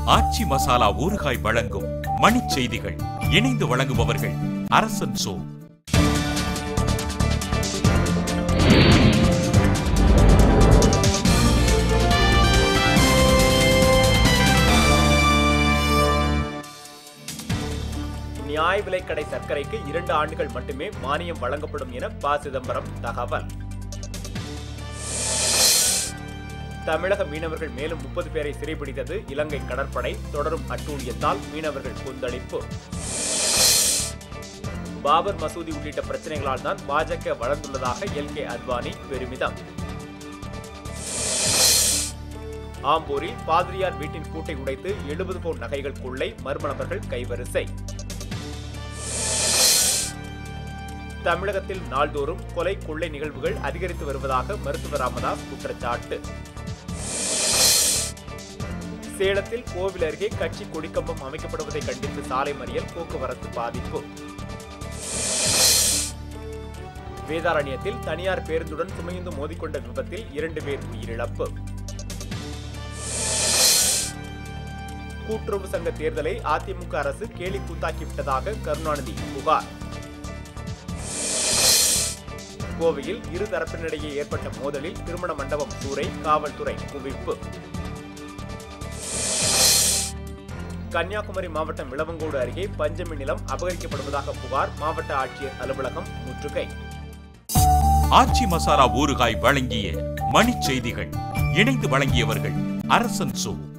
ஆச்சி மசாலா ஊறுகாய் வழங்கும் மணிச் செய்திகள் இணைந்து வழங்குபவர்கள் அரசன் சோ நியாய விலைக்கடை சர்க்கரைக்கு இரண்டு ஆண்டுகள் மட்டுமே மானியம் வழங்கப்படும் என ப சிதம்பரம் தகவல் தமிழக மீனவர்கள் மேலும் முப்பது பேரை சிறைபிடித்தது இலங்கை கடற்படை தொடரும் அட்டூழியத்தால் மீனவர்கள் கொந்தளிப்பு பாபர் மசூதி உள்ளிட்ட பிரச்சனைகளால் தான் பாஜக வளர்ந்துள்ளதாக எல் கே அத்வானி பெருமிதம் ஆம்பூரில் பாதிரியார் வீட்டின் பூட்டை உடைத்து எழுபது பவுன் நகைகள் கொள்ளை மர்ம நபர்கள் கைவரிசை தமிழகத்தில் நாள்தோறும் கொலை கொள்ளை நிகழ்வுகள் அதிகரித்து வருவதாக மருத்துவர் ராமதாஸ் குற்றச்சாட்டு சேலத்தில் கோவில் அருகே கட்சி கொடிக்கம்பம் அமைக்கப்படுவதை கண்டித்து சாலை மறியல் போக்குவரத்து பாதிப்பு வேதாரண்யத்தில் தனியார் பேருந்துடன் சுமைந்து மோதிக்கொண்ட விபத்தில் இரண்டு பேர் உயிரிழப்பு கூட்டுறவு சங்க தேர்தலை அதிமுக அரசு கேலி கூத்தாக்கிவிட்டதாக கருணாநிதி புகார் கோவையில் இரு தரப்பினரிடையே ஏற்பட்ட மோதலில் திருமண மண்டபம் சூறை காவல்துறை குவிப்பு கன்னியாகுமரி மாவட்டம் விளவங்கோடு அருகே பஞ்சமி நிலம் அபகரிக்கப்படுவதாக புகார் மாவட்ட ஆட்சியர் அலுவலகம் முற்றுகை ஆச்சி மசாலா ஊறுகாய் வழங்கிய மணிச் செய்திகள் இணைந்து வழங்கியவர்கள் அரசன் சோ